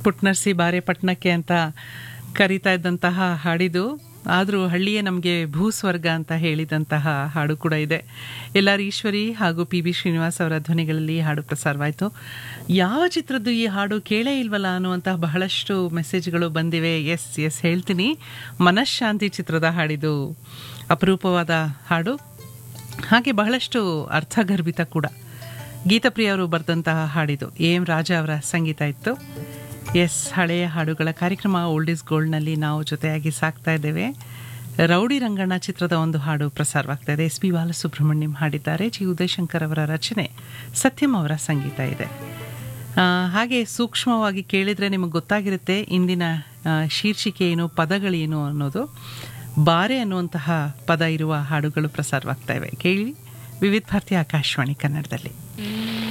ಪುಟ್ನರ್ಸಿ ಬಾರೆ ಪಟ್ಟಣಕ್ಕೆ ಅಂತ ಕರೀತಾ ಇದ್ದಂತಹ ಹಾಡಿದು ಆದರೂ ಹಳ್ಳಿಯೇ ನಮಗೆ ಭೂಸ್ವರ್ಗ ಅಂತ ಹೇಳಿದಂತಹ ಹಾಡು ಕೂಡ ಇದೆ ಎಲ್ ಆರ್ ಈಶ್ವರಿ ಹಾಗೂ ಪಿ ಬಿ ಶ್ರೀನಿವಾಸ್ ಅವರ ಧ್ವನಿಗಳಲ್ಲಿ ಈ ಹಾಡು ಪ್ರಸಾರವಾಯಿತು ಯಾವ ಚಿತ್ರದ್ದು ಈ ಹಾಡು ಕೇಳೇ ಇಲ್ವಲ್ಲ ಅನ್ನುವಂತಹ ಬಹಳಷ್ಟು ಮೆಸೇಜ್ಗಳು ಬಂದಿವೆ ಎಸ್ ಎಸ್ ಹೇಳ್ತೀನಿ ಮನಃಶಾಂತಿ ಚಿತ್ರದ ಹಾಡಿದು ಅಪರೂಪವಾದ ಹಾಡು ಹಾಗೆ ಬಹಳಷ್ಟು ಅರ್ಥಗರ್ಭಿತ ಕೂಡ ಗೀತಪ್ರಿಯ ಅವರು ಬರೆದಂತಹ ಹಾಡಿದು ಎ ಎಂ ರಾಜ ಅವರ ಸಂಗೀತ ಇತ್ತು ಎಸ್ ಹಳೆಯ ಹಾಡುಗಳ ಕಾರ್ಯಕ್ರಮ ಓಲ್ಡ್ ಇಸ್ ಗೋಲ್ಡ್ನಲ್ಲಿ ನಾವು ಜೊತೆಯಾಗಿ ಸಾಕ್ತಾ ಇದ್ದೇವೆ ರೌಡಿ ರಂಗಣ್ಣ ಚಿತ್ರದ ಒಂದು ಹಾಡು ಪ್ರಸಾರವಾಗ್ತಾ ಇದೆ ಎಸ್ ಪಿ ಬಾಲಸುಬ್ರಹ್ಮಣ್ಯಂ ಹಾಡಿದ್ದಾರೆ ಜಿ ಉದಯಶಂಕರ್ ಅವರ ರಚನೆ ಸತ್ಯಂ ಅವರ ಸಂಗೀತ ಇದೆ ಆ, ಹಾಗೆ ಸೂಕ್ಷ್ಮವಾಗಿ ಕೇಳಿದರೆ ನಿಮಗೆ ಗೊತ್ತಾಗಿರುತ್ತೆ ಇಂದಿನ ಆ, ಶೀರ್ಷಿಕೆ ಏನು ಪದಗಳೇನು ಅನ್ನೋದು ಬಾರೆ ಅನ್ನುವಂತಹ ಪದ ಇರುವ ಹಾಡುಗಳು ಪ್ರಸಾರವಾಗ್ತಾ ಇವೆ ಕೇಳಿ ವಿವಿಧ ಭಾರತಿ ಆಕಾಶವಾಣಿ ಕನ್ನಡದಲ್ಲಿ